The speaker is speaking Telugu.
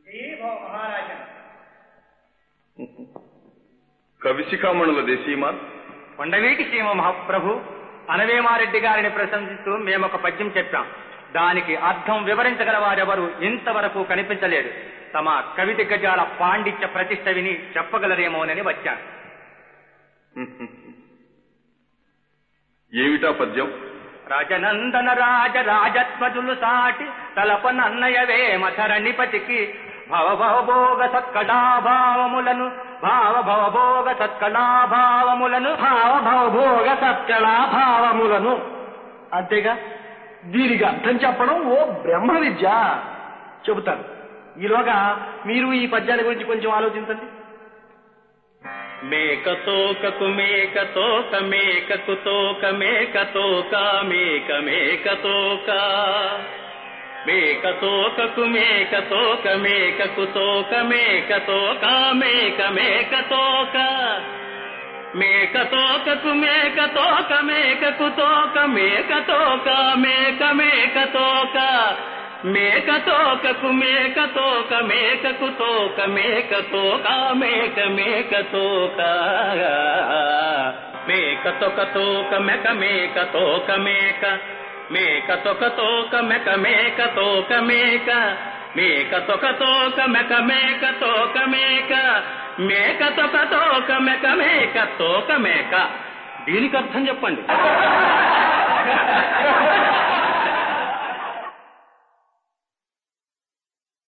కవిశిఖామణుల దేశీమాన్ కొండవీటి సీమ మహాప్రభు అనవేమారెడ్డి గారిని ప్రశంసిస్తూ మేము ఒక పద్యం చెప్పాం దానికి అర్థం వివరించగల వారెవరు ఇంతవరకు కనిపించలేదు తమ కవిత గజాల పాండిత్య ప్రతిష్ట విని చెప్పగలరేమోనని వచ్చాను ఏమిటా పద్యం రాజనందన రాజ రాజత్వజులు సాటి తలపనన్నయవే మధరణిపతికి భవ భవభోగ సత్కళాభావములను భావ భవభోగ సత్కళాభావములను భావ భవభోగ సత్కళాభావములను అంతేగా దీనికి అర్థం చెప్పడం ఓ బ్రహ్మ విద్య చెబుతాను ఈలోగా మీరు ఈ పద్యాల గురించి కొంచెం ఆలోచించండి మేకతోకకు మేకతోక మేకకు తోక మేకతోక మేక మేకతోక మేకతోకకు మేకతోక మేకకు తోక మేకతోక మేక మేకతోక మేకతోకకు మేకతోక మేకకు తోక మేకతోక మేక మేకతోక మేకతోకకు మేకతోక మేకకు తోక మేకతోక మేక మేకతోక మేకతోక తోక మెక మేక తోక మేక మేకతోక తోక మెక మేక తోక మేక మేకతోక తోక మెక మేక తోక మేక మేకతోక తోక మెక మేక తోక మేక దీనికి అర్థం చెప్పండి